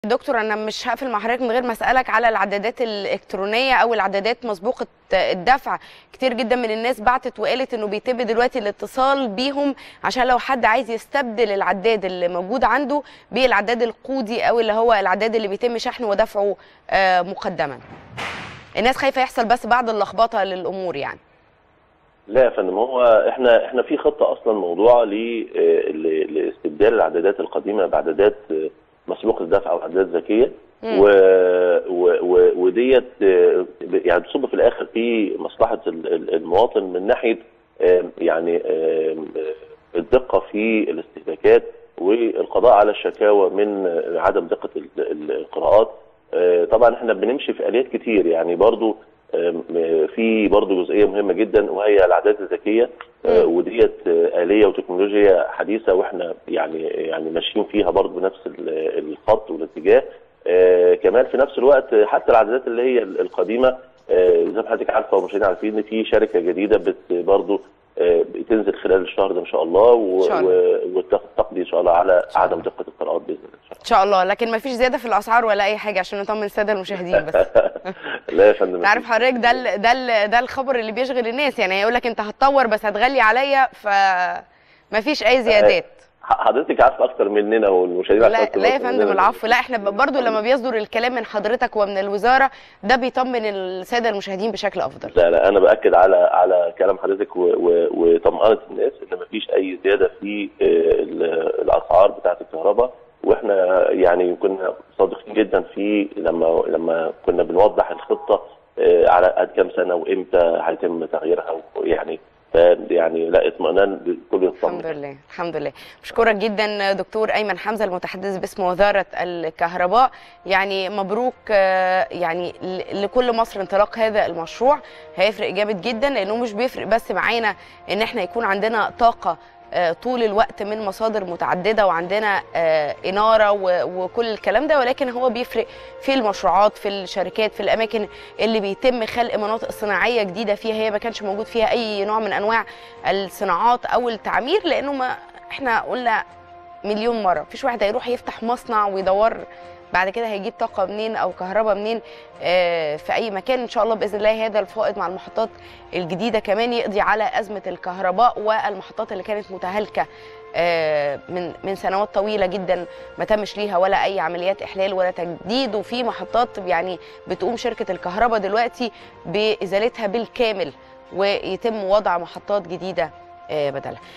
دكتور انا مش هقفل مع حضرتك من غير ما اسالك على العدادات الالكترونيه او العدادات مسبوقه الدفع كتير جدا من الناس بعتت وقالت انه بيتم دلوقتي الاتصال بيهم عشان لو حد عايز يستبدل العداد اللي موجود عنده بالعداد القودي او اللي هو العداد اللي بيتم شحنه ودفعه آه، مقدما الناس خايفه يحصل بس بعض اللخبطه للامور يعني لا يا فندم هو احنا احنا في خطه اصلا موضوعه ل- آه، ل- لاستبدال العدادات القديمه بعدادات آه، مسبوقه الدفع او عدادات ذكيه مم. و و و وديت آه، ب- يعني بتصب في الاخر في مصلحه ال- ال- المواطن من ناحيه آه، يعني آه، آه، الدقه في الاستهلاكات والقضاء على الشكاوى من آه، عدم دقه ال- ال- القراءات آه، طبعا احنا بنمشي في اليات كتير يعني برضو آم، آه، في برضو جزئيه مهمه جدا وهي العادات الذكيه آه، مم. وديت آه، اليه وتكنولوجيا حديثه واحنا يعني يعني ماشيين فيها برضو بنفس ال- الخط والاتجاه آه، كمان في نفس الوقت آه، حتى العادات اللي هي ال- القديمه آه، زي ما حضرتك عارفه ومشاهدينا عارفين ان في شركه جديده بت برضو آه، بتنزل خلال الشهر ده ان شاء الله و- إن شاء الله. و- وتقضي ان شاء الله على شاء عدم الله. دقه القراءات باذن الله إن شاء ان شاء الله لكن ما فيش زياده في الاسعار ولا اي حاجه عشان نطمن الساده المشاهدين بس الله. لا يا فندم انت عارف حضرتك ده ال ده ال ده الخبر اللي بيشغل الناس يعني هيقول لك انت هتطور بس هتغلي عليا ف ما فيش اي زيادات حضرتك عارفه اكتر مننا والمشاهدين لا عارفة لا يا أكتر فندم مننا. العفو لا احنا برضو لما بيصدر الكلام من حضرتك ومن الوزاره ده بيطمن الساده المشاهدين بشكل افضل لا لا انا باكد على على كلام حضرتك و- و- وطمأنة الناس ان مفيش اي زياده في آه، ال- الاسعار بتاعه الكهرباء واحنا يعني كنا صادقين جدا في لما لما كنا بنوضح الخطه آه، على قد كام سنه وامتى هيتم تغييرها يعني يعني لا اطمئنان بكل الحمد يطمن لله الحمد لله بشكرك جدا دكتور ايمن حمزه المتحدث باسم وزاره الكهرباء يعني مبروك آه، يعني ل- لكل مصر انطلاق هذا المشروع هيفرق جامد جدا لانه مش بيفرق بس معانا ان احنا يكون عندنا طاقه آه، طول الوقت من مصادر متعدده وعندنا آه، اناره و- وكل الكلام ده ولكن هو بيفرق في المشروعات في الشركات في الاماكن اللي بيتم خلق مناطق صناعيه جديده فيها هي ما كانش موجود فيها اي نوع من انواع الصناعات او التعمير لانه ما احنا قلنا مليون مره مفيش واحد هيروح يفتح مصنع ويدور بعد كده هيجيب طاقه منين او كهرباء منين آه، في اي مكان ان شاء الله باذن الله هذا الفائض مع المحطات الجديده كمان يقضي على ازمه الكهرباء والمحطات اللي كانت متهالكه آه، من من سنوات طويله جدا ما تمش ليها ولا اي عمليات احلال ولا تجديد وفي محطات يعني بتقوم شركه الكهرباء دلوقتي بازالتها بالكامل ويتم وضع محطات جديده آه، بدلها